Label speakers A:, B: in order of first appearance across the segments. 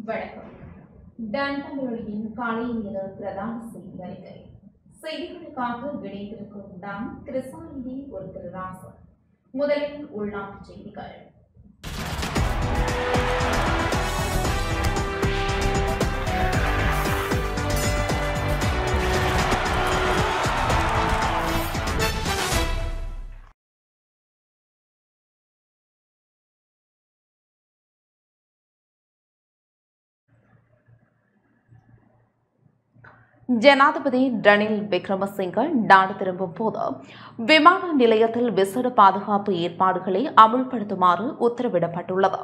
A: வணக்கம் டன் தமிழொலியின் காலை நேர பிரதான செய்தி அறிக்கை செய்திகளுக்காக இணைந்திருக்கும் நான் கிருஷ்ணாநிதி ஒரு திருராசன் முதலில் உள்நாட்டு செய்திகள் ஜனாதிபதி ரணில் விக்ரமசிங்க நாடு திரும்பும் போது விமான நிலையத்தில் விசேட பாதுகாப்பு ஏற்பாடுகளை அமுல்படுத்துமாறு உத்தரவிடப்பட்டுள்ளது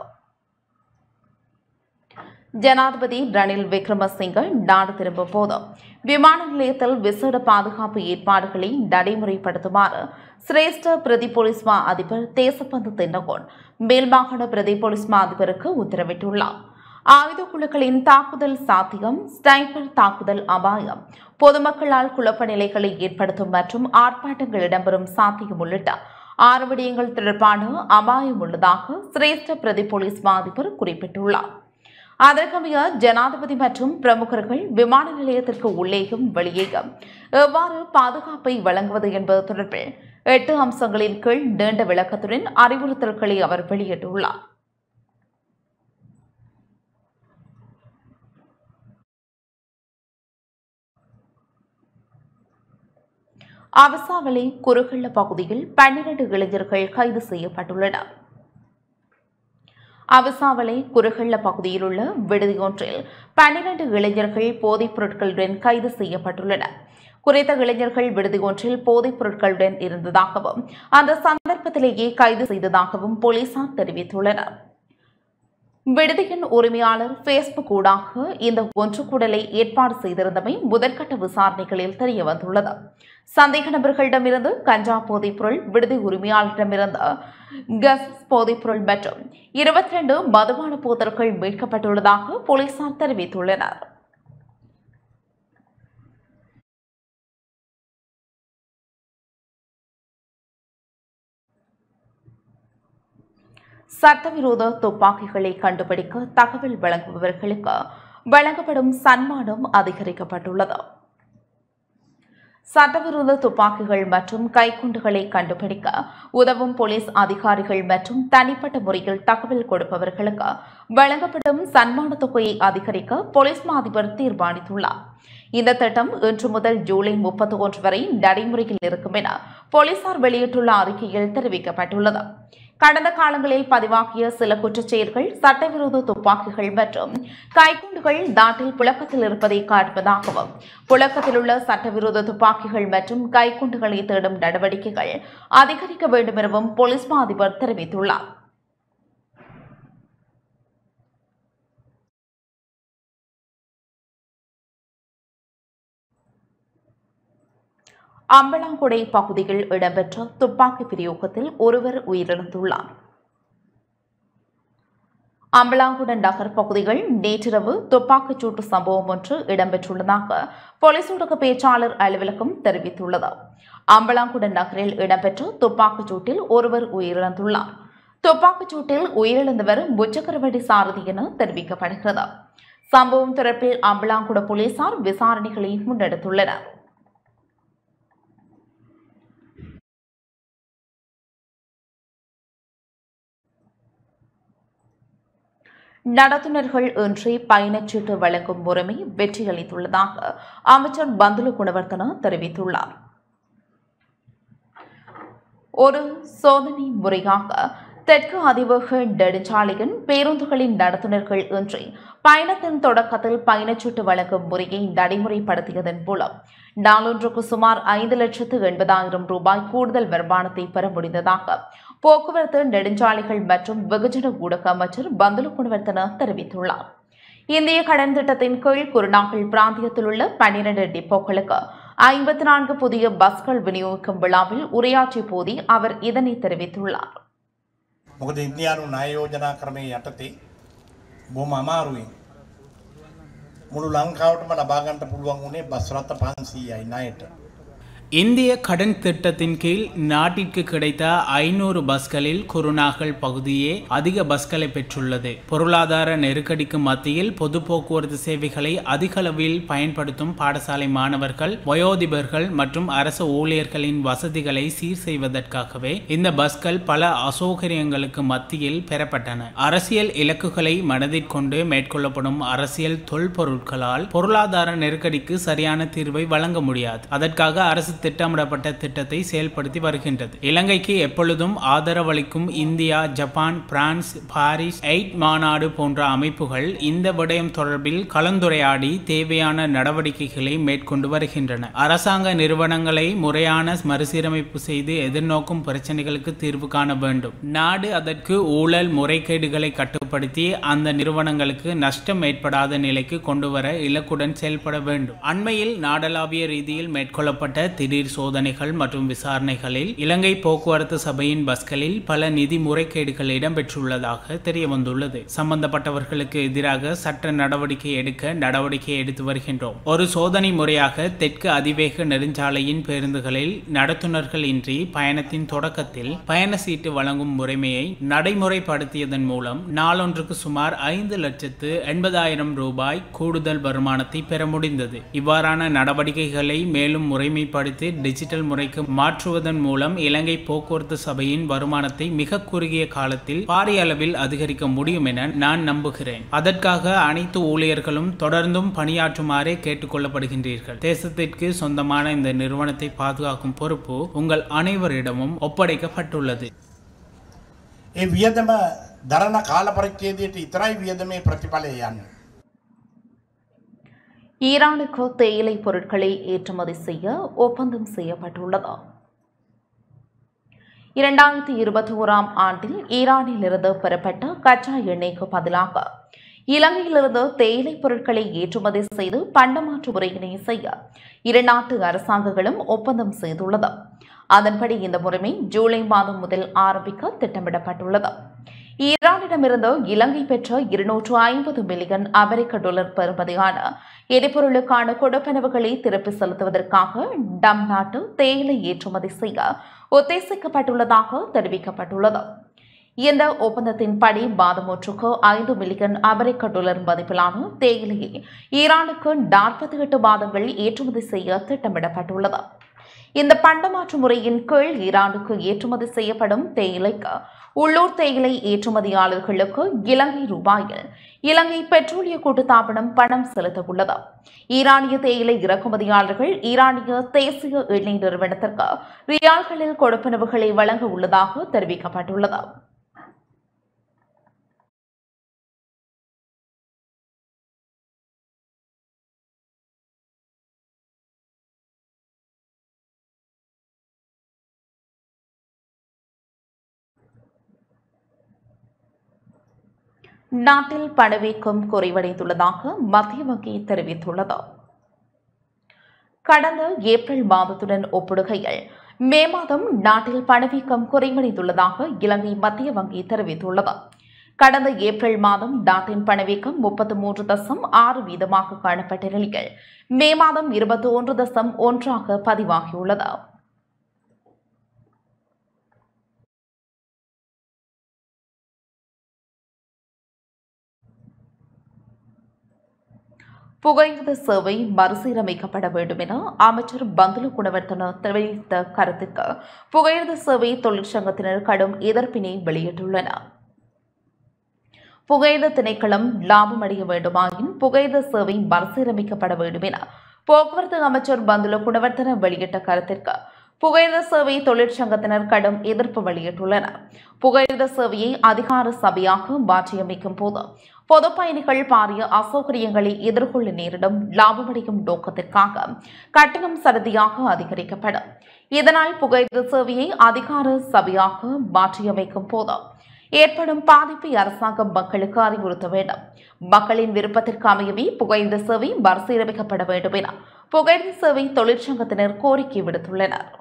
A: ஜனாதிபதி ரணில் விக்ரமசிங்க நாடு திரும்பும் போது விமான நிலையத்தில் விசேட பாதுகாப்பு ஏற்பாடுகளை நடைமுறைப்படுத்துமாறு சிரேஷ்ட பிரதி போலீஸ் மா அதிபர் தேசப்பந்து தென்னகோன் மேல்மாகாண பிரதி போலீஸ் மா அதிபருக்கு உத்தரவிட்டுள்ளார் ஆயுத குழுக்களின் தாக்குதல் சாத்தியம் ஸ்னைப்பர் தாக்குதல் அபாயம் பொதுமக்களால் குழப்ப நிலைகளை ஏற்படுத்தும் மற்றும் ஆர்ப்பாட்டங்கள் இடம்பெறும் சாத்தியம் உள்ளிட்ட ஆறு விடயங்கள் தொடர்பான அபாயம் உள்ளதாக சிரேஷ்ட பிரதி போலீஸ் மா அதிபர் குறிப்பிட்டுள்ளார் அதற்கமைய ஜனாதிபதி மற்றும் பிரமுகர்கள் விமான நிலையத்திற்கு உள்ளேயும் வெளியேயும் எவ்வாறு பாதுகாப்பை வழங்குவது என்பது தொடர்பில் எட்டு அம்சங்களின் கீழ் நீண்ட விளக்கத்துடன் அறிவுறுத்தல்களை அவர் வெளியிட்டுள்ளார் அவசாவளி குறுகள்ள பகுதியில் பன்னிரண்டு இளைஞர்கள் கைது செய்யப்பட்டுள்ளனர் அவசாவளை குறுகள்ள பகுதியில் உள்ள விடுதி ஒன்றில் பன்னிரண்டு இளைஞர்கள் போதைப் பொருட்களுடன் கைது செய்யப்பட்டுள்ளனர் குறித்த இளைஞர்கள் விடுதி ஒன்றில் போதைப் பொருட்களுடன் இருந்ததாகவும் அந்த சந்தர்ப்பத்திலேயே கைது செய்ததாகவும் போலீசார் தெரிவித்துள்ளனர் விடுதியின் உரிமையாளர் பேஸ்புக் ஊடாக இந்த ஒன்றுகூடலை ஏற்பாடு செய்திருந்தமை முதற்கட்ட விசாரணைகளில் தெரிய வந்துள்ளது சந்தேக நபர்களிடமிருந்து கஞ்சா போதைப் பொருள் விடுதி உரிமையாளரிடமிருந்து கசஸ் போதைப் பொருள் மற்றும் இருபத்தி ரெண்டு மதுபான போதல்கள் மீட்கப்பட்டுள்ளதாக போலீசார் தெரிவித்துள்ளனர் சட்டவிரோத துப்பாக்கிகளை கண்டுபிடிக்க தகவல் வழங்குபவர்களுக்கு வழங்கப்படும் சன்மானம் அதிகரிக்கப்பட்டுள்ளது சட்டவிரோத துப்பாக்கிகள் மற்றும் கைக்குண்டுகளை கண்டுபிடிக்க உதவும் போலீஸ் அதிகாரிகள் மற்றும் தனிப்பட்ட முறையில் தகவல் கொடுப்பவர்களுக்கு வழங்கப்படும் சன்மான தொகையை அதிகரிக்க போலீஸ் மா அதிபர் தீர்மானித்துள்ளார் இந்த திட்டம் இன்று முதல் ஜூலை முப்பத்தி ஒன்று வரை நடைமுறையில் இருக்கும் என போலீசார் வெளியிட்டுள்ள அறிக்கையில் தெரிவிக்கப்பட்டுள்ளது கடந்த காலங்களில் பதிவாகிய சில குற்றச்செயல்கள் சட்டவிரோத துப்பாக்கிகள் மற்றும் கைக்குண்டுகள் நாட்டில் புழக்கத்தில் இருப்பதை காட்டுவதாகவும் புழக்கத்தில் உள்ள சட்டவிரோத துப்பாக்கிகள் மற்றும் கைக்குண்டுகளை தேடும் நடவடிக்கைகள் அதிகரிக்க வேண்டும் எனவும் போலீஸ் மா அதிபர் தெரிவித்துள்ளார் அம்பலாங்குடை பகுதியில் இடம்பெற்ற துப்பாக்கி பிரயோகத்தில் ஒருவர் உயிரிழந்துள்ளார் அம்பலாங்குட நகர் பகுதிகள் நேற்றிரவு துப்பாக்கிச் சூட்டு சம்பவம் ஒன்று இடம்பெற்றுள்ளதாக போலீஸ் ஊடக பேச்சாளர் அலுவலகம் தெரிவித்துள்ளது அம்பலாங்குட நகரில் இடம்பெற்ற துப்பாக்கிச் சூட்டில் ஒருவர் உயிரிழந்துள்ளார் துப்பாக்கிச் சூட்டில் உயிரிழந்தவர் முச்சக்கரவண்டி சாரதி என தெரிவிக்கப்படுகிறது சம்பவம் தொடர்பில் அம்பலாங்குட போலீசார் விசாரணைகளை முன்னெடுத்துள்ளனர் நடத்துனர்கள் இன்றி பயணச்சீட்டு வழங்கும் முறைமை வெற்றியளித்துள்ளதாக அமைச்சர் பந்துலு குணவர்த்தன தெரிவித்துள்ளார் ஒரு சோதனை முறையாக தெற்கு அதிவேக நெடுஞ்சாலையின் பேருந்துகளின் நடத்துனர்கள் இன்றி பயணத்தின் தொடக்கத்தில் பயணச்சீட்டு வழங்கும் முறையை நடைமுறைப்படுத்தியதன் மூலம் நாளொன்றுக்கு சுமார் ஐந்து லட்சத்து எண்பதாயிரம் ரூபாய் கூடுதல் வருமானத்தை பெற முடிந்ததாக போக்குவரத்து நெடுஞ்சாலைகள் மற்றும் வெகுஜன ஊடக அமைச்சர் பந்துலு குணவர்த்தன தெரிவித்துள்ளார் இந்திய கடன் திட்டத்தின் கீழ் குருநாகல் பிராந்தியத்தில் உள்ள பன்னிரண்டு டிப்போக்களுக்கு ஐம்பத்தி நான்கு புதிய பஸ்கள் விநியோகிக்கும் விழாவில் உரையாற்றிய போதே அவர் இதனை தெரிவித்துள்ளார்
B: මොකද ඉන්දයානු නයෝජනා ක්‍රමය යටතේ බොම අමාරුවෙන් මුළු ලංකාවටම ලබාගන්ට පුළුවන් වුණේ බස්රත පන්සීයයි නයට.
C: இந்திய கடன் திட்டத்தின் கீழ் நாட்டிற்கு கிடைத்த ஐநூறு பஸ்களில் குருநாகல் பகுதியே அதிக பஸ்களை பெற்றுள்ளது பொருளாதார நெருக்கடிக்கு மத்தியில் பொது போக்குவரத்து சேவைகளை அதிக அளவில் பயன்படுத்தும் பாடசாலை மாணவர்கள் வயோதிபர்கள் மற்றும் அரசு ஊழியர்களின் வசதிகளை சீர் செய்வதற்காகவே இந்த பஸ்கள் பல அசௌகரியங்களுக்கு மத்தியில் பெறப்பட்டன அரசியல் இலக்குகளை மனதில் கொண்டு மேற்கொள்ளப்படும் அரசியல் தொல்பொருட்களால் பொருளாதார நெருக்கடிக்கு சரியான தீர்வை வழங்க முடியாது அதற்காக அரசு திட்டமிடப்பட்ட திட்டத்தை செயல்படுத்தி வருகின்றது இலங்கைக்கு எப்பொழுதும் ஆதரவளிக்கும் India Japan France Paris aid மாநாடு போன்ற அமைப்புகள் இந்த விடயம் தொடர்பில் கலந்துரையாடி தேவையான நடவடிக்கைகளை மேற்கொண்டு வருகின்றன அரசாங்க நிறுவனங்களை முறையான மறுசீரமைப்பு செய்து எதிர்நோக்கும் பிரச்சனைகளுக்கு தீர்வு காண வேண்டும் நாடு அதற்கு ஊழல் முறைகேடுகளை கட்டுப்படுத்தி அந்த நிறுவனங்களுக்கு நஷ்டம் ஏற்படாத நிலைக்கு கொண்டு வர இலக்குடன் செயல்பட வேண்டும் அண்மையில் நாடளாவிய ரீதியில் மேற்கொள்ளப்பட்ட திடீர் சோதனைகள் மற்றும் விசாரணைகளில் இலங்கை போக்குவரத்து சபையின் பஸ்களில் பல நிதி முறைகேடுகள் இடம்பெற்றுள்ளதாக தெரிய வந்துள்ளது சம்பந்தப்பட்டவர்களுக்கு எதிராக சட்ட நடவடிக்கை எடுக்க நடவடிக்கை எடுத்து வருகின்றோம் ஒரு சோதனை முறையாக தெற்கு அதிவேக நெடுஞ்சாலையின் பேருந்துகளில் நடத்துனர்கள் இன்றி பயணத்தின் தொடக்கத்தில் பயண சீட்டு வழங்கும் முறைமையை நடைமுறைப்படுத்தியதன் மூலம் நாளொன்றுக்கு சுமார் ஐந்து லட்சத்து எண்பதாயிரம் ரூபாய் கூடுதல் வருமானத்தை பெற முடிந்தது இவ்வாறான நடவடிக்கைகளை மேலும் முறைமைப்படுத்தி டிஜிட்டல் முறைக்கு மாற்றுவதன் மூலம் இலங்கை போக்குவரத்து சபையின் வருமானத்தை மிக குறுகிய காலத்தில் பாரிய அளவில் அதிகரிக்க முடியும் என நான் நம்புகிறேன் அதற்காக அனைத்து ஊழியர்களும் தொடர்ந்தும் பணியாற்றுமாறே கேட்டுக்கொள்ளப்படுகின்றீர்கள் தேசத்திற்கு சொந்தமான இந்த நிறுவனத்தை பாதுகாக்கும் பொறுப்பு உங்கள் அனைவரிடமும் ஒப்படைக்கப்பட்டுள்ளது
B: ඒ වියදම දරණ කාල පරිච්ඡේදයට ඉතරයි වියදමේ ප්‍රතිඵලය යන්නේ.
A: ஈரானுக்கு தேயிலை பொருட்களை ஏற்றுமதி செய்ய ஒப்பந்தம் செய்யப்பட்டுள்ளது இரண்டாயிரத்தி இருபத்தி ஓராம் ஆண்டில் ஈரானிலிருந்து பெறப்பட்ட கச்சா எண்ணெய்க்கு பதிலாக இலங்கையிலிருந்து தேயிலை பொருட்களை ஏற்றுமதி செய்து பண்டமாற்று முறையினை செய்ய இரு நாட்டு அரசாங்கங்களும் ஒப்பந்தம் செய்துள்ளது அதன்படி இந்த முறைமை ஜூலை மாதம் முதல் ஆரம்பிக்க திட்டமிடப்பட்டுள்ளது ஈரானிடமிருந்து இலங்கை பெற்ற இருநூற்று ஐம்பது மில்லியன் அமெரிக்க டாலர் பெறுமதியான எரிபொருளுக்கான கொடுப்பனவுகளை திருப்பி செலுத்துவதற்காக டம் நாட்டு தேயிலை ஏற்றுமதி செய்ய உத்தேசிக்கப்பட்டுள்ளதாக தெரிவிக்கப்பட்டுள்ளது இந்த ஒப்பந்தத்தின்படி மாதம் ஒன்றுக்கு ஐந்து மில்லியன் அமெரிக்க டாலர் மதிப்பிலான தேயிலையை ஈரானுக்கு நாற்பத்தி எட்டு மாதங்கள் ஏற்றுமதி செய்ய திட்டமிடப்பட்டுள்ளது இந்த பண்டமாற்று முறையின் கீழ் ஈரானுக்கு ஏற்றுமதி செய்யப்படும் தேயிலைக்கு உள்ளூர் தேயிலை ஏற்றுமதியாளர்களுக்கு இலங்கை ரூபாயில் இலங்கை பெட்ரோலிய கூட்டுத்தாபனம் பணம் செலுத்த உள்ளது ஈரானிய தேயிலை இறக்குமதியாளர்கள் ஈரானிய தேசிய எண்ணெய் நிறுவனத்திற்கு ரியால்களில் கொடுப்பனவுகளை வழங்க உள்ளதாக தெரிவிக்கப்பட்டுள்ளது நாட்டில் பணவீக்கம் குறைவடைந்துள்ளதாக மத்திய வங்கி தெரிவித்துள்ளது கடந்த ஏப்ரல் மாதத்துடன் ஒப்பிடுகையில் மே மாதம் நாட்டில் பணவீக்கம் குறைவடைந்துள்ளதாக இலங்கை மத்திய வங்கி தெரிவித்துள்ளது கடந்த ஏப்ரல் மாதம் நாட்டின் பணவீக்கம் முப்பத்து மூன்று தசம் ஆறு வீதமாக காணப்பட்ட நிலையில் மே மாதம் இருபத்தி ஒன்று தசம் ஒன்றாக பதிவாகியுள்ளது புகையிரத சேவை மறுசீரமைக்கப்பட வேண்டும் என அமைச்சர் பந்துலு குணவர்த்தன தெரிவித்த கருத்துக்கு புகையிரத சேவை தொழிற்சங்கத்தினர் கடும் எதிர்ப்பினை வெளியிட்டுள்ளனர் புகையிரத திணைக்களம் லாபம் அடைய வேண்டுமாயின் புகையிரத சேவை மறுசீரமைக்கப்பட வேண்டும் என போக்குவரத்து அமைச்சர் பந்துல குணவர்த்தன வெளியிட்ட கருத்திற்கு புகையிரத சேவை தொழிற்சங்கத்தினர் கடும் எதிர்ப்பு வெளியிட்டுள்ளனர் புகையிரத சேவையை அதிகார சபையாக மாற்றியமைக்கும் போது பொது பயணிகள் பாரிய அசௌகரியங்களை எதிர்கொள்ள நேரிடும் லாபமடையும் நோக்கத்திற்காக கட்டணம் சரதியாக அதிகரிக்கப்படும் இதனால் புகையிரத சேவையை அதிகார சபையாக மாற்றியமைக்கும் போது ஏற்படும் பாதிப்பை அரசாங்கம் மக்களுக்கு அறிவுறுத்த வேண்டும் மக்களின் விருப்பத்திற்கு அமையவே புகையிரத சேவை மறுசீரமைக்கப்பட வேண்டும் என புகையிரத சேவை தொழிற்சங்கத்தினர் கோரிக்கை விடுத்துள்ளனர்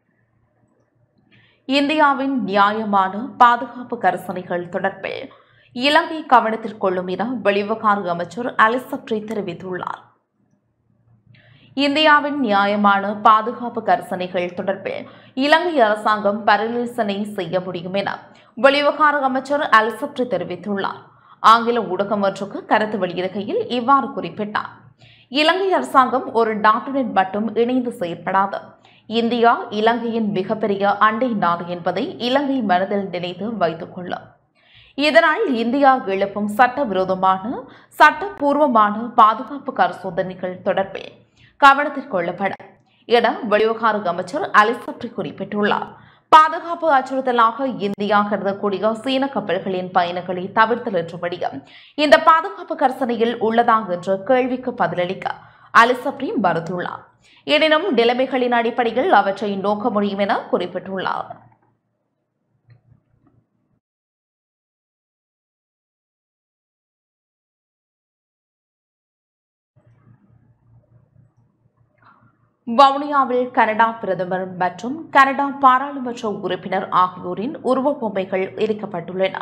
A: இந்தியாவின் நியாயமான பாதுகாப்பு கரிசனைகள் தொடர்பில் இலங்கை கவனத்தில் கொள்ளும் என வெளிவிவகார அமைச்சர் அலிசப்ரி தெரிவித்துள்ளார் இந்தியாவின் நியாயமான பாதுகாப்பு கரிசனைகள் தொடர்பில் இலங்கை அரசாங்கம் பரிசீலனை செய்ய முடியும் என வெளிவிவகார அமைச்சர் அலிசப்ரி தெரிவித்துள்ளார் ஆங்கில ஊடகம் ஒன்றுக்கு கருத்து வெளியிடுகையில் இவ்வாறு குறிப்பிட்டார் இலங்கை அரசாங்கம் ஒரு நாட்டுடன் மட்டும் இணைந்து செயற்படாது இந்தியா இலங்கையின் மிகப்பெரிய அண்டை நாடு என்பதை இலங்கை மனதில் நினைத்து வைத்துக் கொள்ளும் இதனால் இந்தியா எழுப்பும் சட்டவிரோதமான சட்டப்பூர்வமான பாதுகாப்பு பரிசோதனைகள் தொடர்பில் கவனத்தில் கொள்ளப்பட என வெளிவிவகார அமைச்சர் அலிசப்ரி குறிப்பிட்டுள்ளார் பாதுகாப்பு அச்சுறுத்தலாக இந்தியா கருதக்கூடிய சீன கப்பல்களின் பயணங்களை தவிர்த்தல் என்றபடியும் இந்த பாதுகாப்பு கர்சனையில் உள்ளதா என்ற கேள்விக்கு பதிலளிக்க அலிசப்ரி மறுத்துள்ளார் எனினும் நிலைமைகளின் அடிப்படையில் அவற்றை நோக்க முடியும் என குறிப்பிட்டுள்ளார் வவுனியாவில் கனடா பிரதமர் மற்றும் கனடா பாராளுமன்ற உறுப்பினர் ஆகியோரின் உருவப் பொம்மைகள் எரிக்கப்பட்டுள்ளன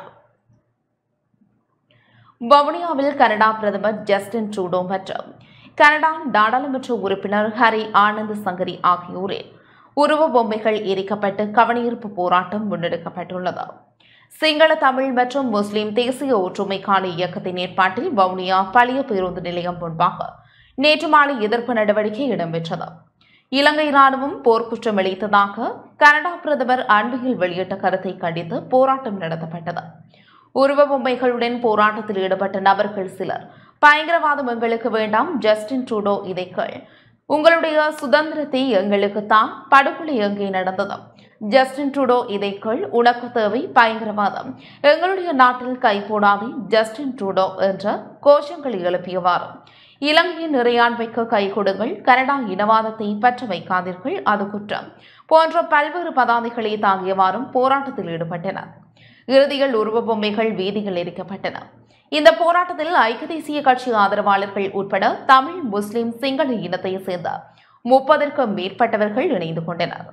A: வவுனியாவில் கனடா பிரதமர் ஜஸ்டின் ட்ரூடோ மற்றும் கனடா நாடாளுமன்ற உறுப்பினர் ஹரி ஆனந்த் சங்கரி ஆகியோரின் உருவ பொம்மைகள் எரிக்கப்பட்டு கவனஈர்ப்பு போராட்டம் முன்னெடுக்கப்பட்டுள்ளது சிங்கள தமிழ் மற்றும் முஸ்லிம் தேசிய ஒற்றுமைக்கான இயக்கத்தின் ஏற்பாட்டில் வவுனியா பழைய பேருந்து நிலையம் முன்பாக நேற்று மாலை எதிர்ப்பு நடவடிக்கை இடம்பெற்றது இலங்கை ராணுவம் போர்க்குற்றம் இழைத்ததாக கனடா பிரதமர் அண்மையில் வெளியிட்ட கருத்தை கண்டித்து போராட்டம் நடத்தப்பட்டது உருவ பொம்மைகளுடன் போராட்டத்தில் ஈடுபட்ட நபர்கள் சிலர் பயங்கரவாதம் எங்களுக்கு வேண்டாம் ஜஸ்டின் ட்ரூடோ இதை கேள் உங்களுடைய சுதந்திரத்தை எங்களுக்கு தான் படுகொலை எங்கே நடந்தது ஜஸ்டின் ட்ரூடோ இதை கேள் உனக்கு தேவை பயங்கரவாதம் எங்களுடைய நாட்டில் கை போடாதே ஜஸ்டின் ட்ரூடோ என்ற கோஷங்களை எழுப்பியவாறு இலங்கையின் இறையாண்மைக்கு கை கொடுங்கள் கனடா இனவாதத்தை பற்ற வைக்காதீர்கள் அது குற்றம் போன்ற பல்வேறு பதாதைகளை தாங்கியவாறும் போராட்டத்தில் ஈடுபட்டனர் இறுதியில் உருவ பொம்மைகள் வீதியில் எரிக்கப்பட்டன இந்த போராட்டத்தில் ஐக்கிய தேசிய கட்சி ஆதரவாளர்கள் உட்பட தமிழ் முஸ்லிம் சிங்கள இனத்தை சேர்ந்த முப்பதற்கும் மேற்பட்டவர்கள் இணைந்து கொண்டனர்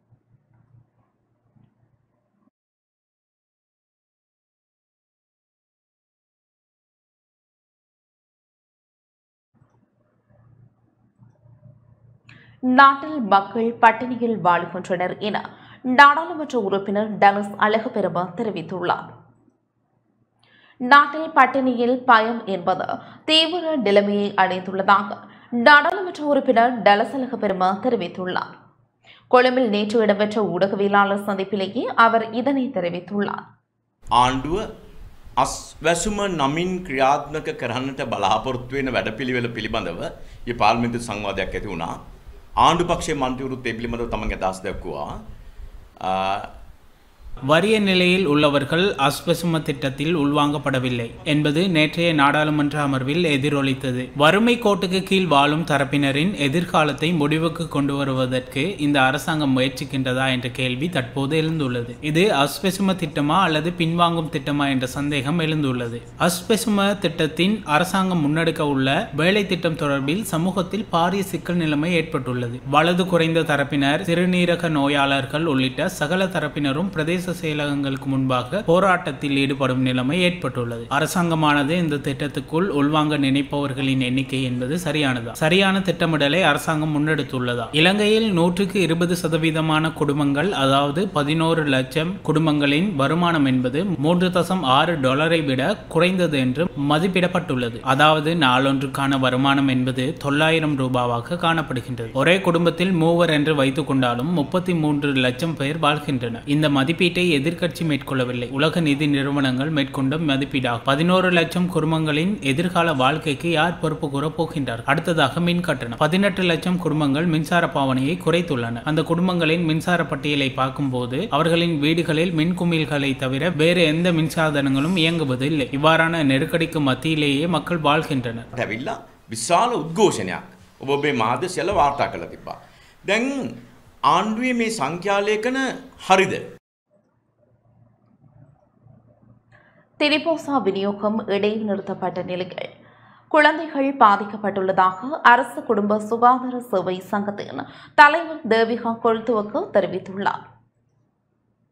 A: நாட்டில் மக்கள் பட்டினியில் வாழ்கின்றனர் என நாடாளுமன்ற உறுப்பினர் டலஸ் அழகுபெரும தெரிவித்துள்ளார் நாட்டில் பட்டினியில் பயம் என்பது தீவிர நிலைமையை அடைந்துள்ளதாக நாடாளுமன்ற உறுப்பினர் டலஸ் அழகுபெரும தெரிவித்துள்ளார் கொழும்பில் நேற்று இடம்பெற்ற ஊடகவியலாளர் சந்திப்பிலேயே அவர் இதனை தெரிவித்துள்ளார்
D: ආණ්ඩුව අස්වැසුම නමින් ක්‍රියාත්මක කරන්නට බලාපොරොත්තු වෙන වැඩපිළිවෙල පිළිබඳව ඒ පාර්ලිමේන්තු සංවාදයක් ඇති වුණා. ආණ්ඩු පක්ෂයේ මන්ත්‍රීවරුත් ඒ පිළිබඳව තමන්ගේ අදහස් දැක්වුවා. අ,
C: வறிய நிலையில் உள்ளவர்கள் அஸ்வசும திட்டத்தில் உள்வாங்கப்படவில்லை என்பது நேற்றைய நாடாளுமன்ற அமர்வில் எதிரொலித்தது வறுமை கோட்டுக்கு கீழ் வாழும் தரப்பினரின் எதிர்காலத்தை முடிவுக்கு கொண்டு வருவதற்கு இந்த அரசாங்கம் முயற்சிக்கின்றதா என்ற கேள்வி தற்போது எழுந்துள்ளது இது அஸ்வசும திட்டமா அல்லது பின்வாங்கும் திட்டமா என்ற சந்தேகம் எழுந்துள்ளது அஸ்வசும திட்டத்தின் அரசாங்கம் முன்னெடுக்க உள்ள வேலை திட்டம் தொடர்பில் சமூகத்தில் பாரிய சிக்கல் நிலைமை ஏற்பட்டுள்ளது வலது குறைந்த தரப்பினர் சிறுநீரக நோயாளர்கள் உள்ளிட்ட சகல தரப்பினரும் பிரதேச செயலகங்களுக்கு முன்பாக போராட்டத்தில் ஈடுபடும் நிலைமை ஏற்பட்டுள்ளது அரசாங்கமானது இந்த திட்டத்துக்குள் உள்வாங்க நினைப்பவர்களின் எண்ணிக்கை என்பது சரியானதா சரியான திட்டமிடலை அரசாங்கம் முன்னெடுத்துள்ளதா இலங்கையில் நூற்றுக்கு இருபது சதவீதமான குடும்பங்கள் அதாவது பதினோரு லட்சம் குடும்பங்களின் வருமானம் என்பது மூன்று தசம் ஆறு டாலரை விட குறைந்தது என்று மதிப்பிடப்பட்டுள்ளது அதாவது நாளொன்றுக்கான வருமானம் என்பது தொள்ளாயிரம் ரூபாவாக காணப்படுகின்றது ஒரே குடும்பத்தில் மூவர் என்று வைத்துக் கொண்டாலும் முப்பத்தி மூன்று லட்சம் பேர் வாழ்கின்றனர் இந்த மதிப்பீட்டை எதிர்க்கட்சி மேற்கொள்ளவில்லை உலக நிதி நிறுவனங்கள் மேற்கொண்ட மதிப்பீடாகும் பதினோரு லட்சம் குடும்பங்களின் எதிர்கால வாழ்க்கைக்கு யார் பொறுப்பு கூற போகின்றார் அடுத்ததாக மின் கட்டணம் பதினெட்டு லட்சம் குடும்பங்கள் மின்சார பாவனையை குறைத்துள்ளன அந்த குடும்பங்களின் மின்சார பட்டியலை பார்க்கும்போது அவர்களின் வீடுகளில் மின் குமிழ்களை தவிர வேறு எந்த மின்சாதனங்களும் இயங்குவதில்லை இவ்வாறான நெருக்கடிக்கு மத்தியிலேயே மக்கள் வாழ்கின்றனர்
D: ඇවිල්ලා විශාල උද්ඝෝෂණයක් ඔබ ඔබේ මාධ්‍ය සියල්ල වාර්තා කළ තිබ්බා. දැන් ආණ්ඩුවේ මේ සංඛ්‍යාලයකන හරිද.
A: திரிபோசா விநியோகம் இடைநிறுத்தப்பட்ட நிலையில் குழந்தைகள் பாதிக்கப்பட்டுள்ளதாக அரசு குடும்ப சுகாதார சேவை சங்கத்தின் தலைவர் தேவிகா கொழுத்துவுக்கு தெரிவித்துள்ளார்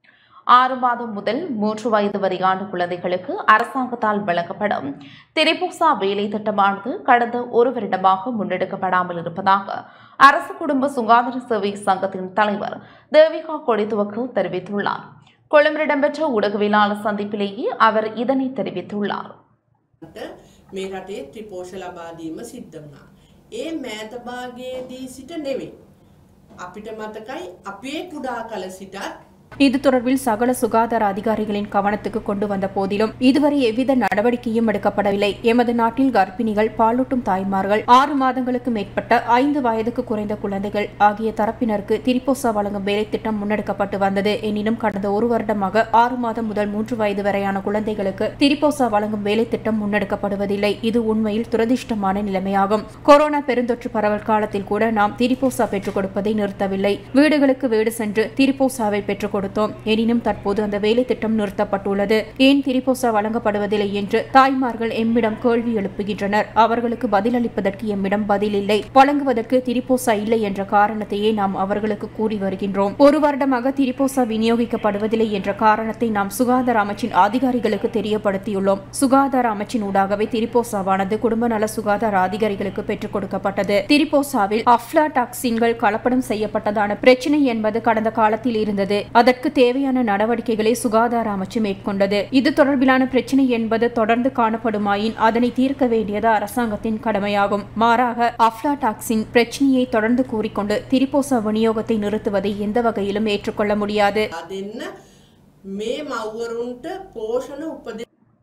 A: ஆறு மாதம் முதல் மூன்று வயது வரையான குழந்தைகளுக்கு அரசாங்கத்தால் வழங்கப்படும் திரிபூசா வேலை திட்டமானது கடந்த ஒரு வருடமாக முன்னெடுக்கப்படாமல் இருப்பதாக அரசு குடும்ப சுகாதார சேவை சங்கத்தின் தலைவர் தேவிகா கொடித்துவக்கு தெரிவித்துள்ளார் கொழும்பில் இடம்பெற்ற ஊடகவியலாளர் சந்திப்பிலேயே அவர் இதனை தெரிவித்துள்ளார்
E: මේ රටේ ත්‍රිපෝෂ ලබා දීම සිද්ධ වුණා. ඒ මෑත භාගයේදී සිට නෙවෙයි. අපිට මතකයි අපේ කුඩා කල සිටත්
F: இது தொடர்பில் சகல சுகாதார அதிகாரிகளின் கவனத்துக்கு கொண்டு வந்த போதிலும் இதுவரை எவ்வித நடவடிக்கையும் எடுக்கப்படவில்லை எமது நாட்டில் கர்ப்பிணிகள் பாலூட்டும் தாய்மார்கள் ஆறு மாதங்களுக்கு மேற்பட்ட ஐந்து வயதுக்கு குறைந்த குழந்தைகள் ஆகிய தரப்பினருக்கு திரிபோசா வழங்கும் வேலை திட்டம் முன்னெடுக்கப்பட்டு வந்தது எனினும் கடந்த ஒரு வருடமாக ஆறு மாதம் முதல் மூன்று வயது வரையான குழந்தைகளுக்கு திரிபோசா வழங்கும் வேலை திட்டம் முன்னெடுக்கப்படுவதில்லை இது உண்மையில் துரதிர்ஷ்டமான நிலைமையாகும் கொரோனா பெருந்தொற்று பரவல் காலத்தில் கூட நாம் திரிபோசா பெற்றுக் கொடுப்பதை நிறுத்தவில்லை வீடுகளுக்கு வீடு சென்று திரிபோசாவை பெற்றுக் கொடுத்தோம் எனினும் தற்போது அந்த வேலை திட்டம் நிறுத்தப்பட்டுள்ளது ஏன் திரிபோசா வழங்கப்படுவதில்லை என்று தாய்மார்கள் எம்மிடம் கேள்வி எழுப்புகின்றனர் அவர்களுக்கு பதிலளிப்பதற்கு எம்மிடம் பதில் இல்லை வழங்குவதற்கு திரிபோசா இல்லை என்ற காரணத்தையே நாம் அவர்களுக்கு கூறி வருகின்றோம் ஒரு வருடமாக திரிபோசா விநியோகிக்கப்படுவதில்லை என்ற காரணத்தை நாம் சுகாதார அமைச்சின் அதிகாரிகளுக்கு தெரியப்படுத்தியுள்ளோம் சுகாதார அமைச்சின் ஊடாகவே திரிபோசாவானது குடும்ப நல சுகாதார அதிகாரிகளுக்கு பெற்றுக் கொடுக்கப்பட்டது திரிபோசாவில் அஃப்லாடாக்சின்கள் கலப்படம் செய்யப்பட்டதான பிரச்சினை என்பது கடந்த காலத்தில் இருந்தது அதற்கு தேவையான நடவடிக்கைகளை சுகாதார அமைச்சு மேற்கொண்டது இது தொடர்பிலான பிரச்சினை என்பது தொடர்ந்து காணப்படுமாயின் அதனை தீர்க்க வேண்டியது அரசாங்கத்தின் கடமையாகும் மாறாக அஃப்லாடாக்சின் பிரச்சினையை தொடர்ந்து கூறிக்கொண்டு திரிபோசா விநியோகத்தை நிறுத்துவதை எந்த வகையிலும் ஏற்றுக்கொள்ள முடியாது
E: දෙන්න මේ මව්වරුන්ට පෝෂණ උපද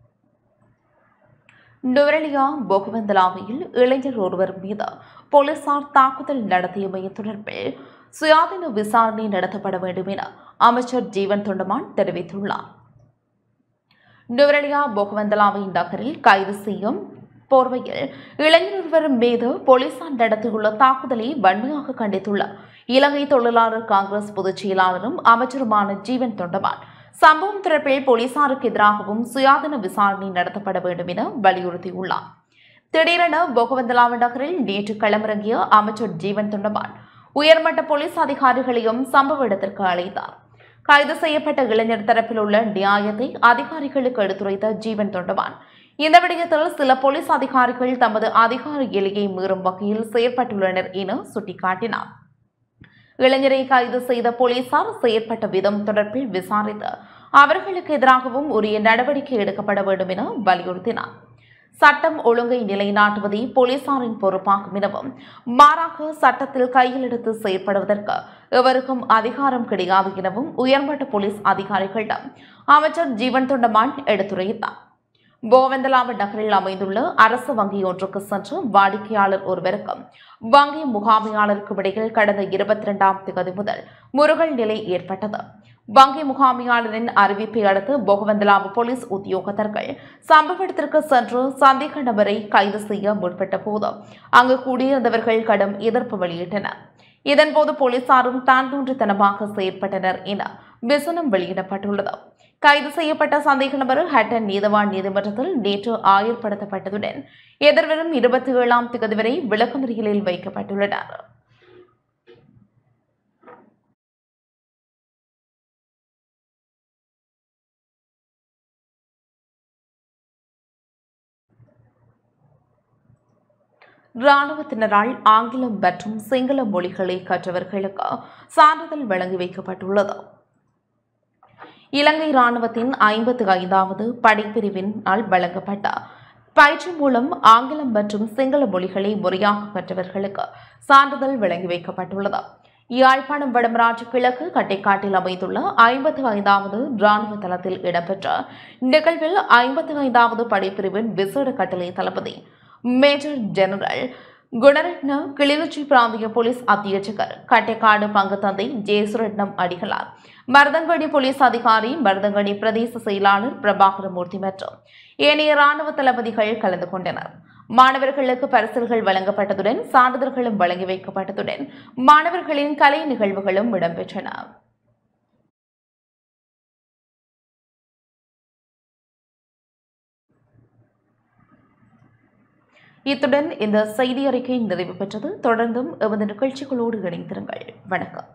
A: நுவரெலியா பொகுவந்தலாவையில் இளைஞர் ஒருவர் மீது போலீசார் தாக்குதல் நடத்தியமை தொடர்பில் சுயாதீன விசாரணை நடத்தப்பட வேண்டும் என அமைச்சர் ஜீவன் தொண்டமான் தெரிவித்துள்ளார் நுவரெலியா பொகுவந்தலாவை நகரில் கைது செய்யும் போர்வையில் இளைஞர் ஒருவர் மீது போலீசார் நடத்தியுள்ள தாக்குதலை வன்மையாக கண்டித்துள்ள இலங்கை தொழிலாளர் காங்கிரஸ் பொதுச் செயலாளரும் அமைச்சருமான ஜீவன் தொண்டமான் சம்பவம் தொடர்பில் போலீசாருக்கு எதிராகவும் சுயாதீன விசாரணை நடத்தப்பட வேண்டும் என வலியுறுத்தியுள்ளார் திடீரென பொகவந்தலாவ நகரில் நேற்று களமிறங்கிய அமைச்சர் ஜீவன் தொண்டமான் உயர்மட்ட போலீஸ் அதிகாரிகளையும் சம்பவ இடத்திற்கு அழைத்தார் கைது செய்யப்பட்ட இளைஞர் தரப்பில் உள்ள நியாயத்தை அதிகாரிகளுக்கு எடுத்துரைத்த ஜீவன் தொண்டமான் இந்த விடயத்தில் சில போலீஸ் அதிகாரிகள் தமது அதிகார எல்லையை மீறும் வகையில் செயற்பட்டுள்ளனர் என சுட்டிக்காட்டினார் இளைஞரை கைது செய்த போலீசார் செயற்பட்ட விதம் தொடர்பில் விசாரித்து அவர்களுக்கு எதிராகவும் உரிய நடவடிக்கை எடுக்கப்பட வேண்டும் என வலியுறுத்தினார் சட்டம் ஒழுங்கை நிலைநாட்டுவதே போலீசாரின் பொறுப்பாகும் எனவும் மாறாக சட்டத்தில் கையில் எடுத்து செயற்படுவதற்கு எவருக்கும் அதிகாரம் கிடையாது எனவும் உயர்மட்ட போலீஸ் அதிகாரிகளிடம் அமைச்சர் ஜீவன் தொண்டமான் எடுத்துரைத்தார் போவந்தலாவ நகரில் அமைந்துள்ள அரசு வங்கி ஒன்றுக்கு சென்று வாடிக்கையாளர் ஒருவருக்கும் வங்கி முகாமையாளருக்கும் இடையில் கடந்த இருபத்தி இரண்டாம் தேதி முதல் முருகல் நிலை ஏற்பட்டது வங்கி முகாமையாளரின் அறிவிப்பை அடுத்து போகவந்தலாவு போலீஸ் உத்தியோகத்தர்கள் சம்பவ இடத்திற்கு சென்று சந்தேக நபரை கைது செய்ய முற்பட்ட போது அங்கு கூடியிருந்தவர்கள் கடும் எதிர்ப்பு வெளியிட்டனர் இதன்போது போலீசாரும் தான் தோன்றித்தனமாக செயற்பட்டனர் என விசனம் வெளியிடப்பட்டுள்ளது கைது செய்யப்பட்ட சந்தேக நபர் ஹட்டன் நீதவான் நீதிமன்றத்தில் நேற்று ஆயர்படுத்தப்பட்டதுடன் எதிர்வரும் இருபத்தி ஏழாம் தேதி வரை விளக்கமறியலில் வைக்கப்பட்டுள்ளனர் இராணுவத்தினரால் ஆங்கிலம் மற்றும் சிங்கள மொழிகளை கற்றவர்களுக்கு சான்றிதழ் வழங்கி வைக்கப்பட்டுள்ளது இலங்கை இராணுவத்தின் ஐம்பத்து ஐந்தாவது படைப்பிரிவினால் வழங்கப்பட்ட பயிற்சி மூலம் ஆங்கிலம் மற்றும் சிங்கள மொழிகளை முறையாக கற்றவர்களுக்கு சான்றிதழ் வழங்கி வைக்கப்பட்டுள்ளது யாழ்ப்பாணம் வடமராட்சி கிழக்கு கட்டைக்காட்டில் அமைந்துள்ள ஐம்பத்து ஐந்தாவது இராணுவ தளத்தில் இடம்பெற்ற நிகழ்வில் ஐம்பத்து ஐந்தாவது படைப்பிரிவின் விசேட கட்டளை தளபதி மேஜர் ஜெனரல் குணரட்ன கிளிநொச்சி பிராந்திய போலீஸ் அத்தியட்சகர் கட்டைக்காடு பங்கு தந்தை ஜெயசுரட்னம் அடிகளார் மருதங்கடி போலீஸ் அதிகாரி மருதங்கடி பிரதேச செயலாளர் பிரபாகரமூர்த்தி மற்றும் ஏனைய ராணுவ தளபதிகள் கலந்து கொண்டனர் மாணவர்களுக்கு பரிசில்கள் வழங்கப்பட்டதுடன் சான்றிதழ்களும் வழங்கி வைக்கப்பட்டதுடன் மாணவர்களின் கலை நிகழ்வுகளும் இடம்பெற்றன இத்துடன் இந்த செய்தி அறிக்கை நிறைவு பெற்றது தொடர்ந்தும் எமது நிகழ்ச்சிகளோடு இணைந்திருங்கள் வணக்கம்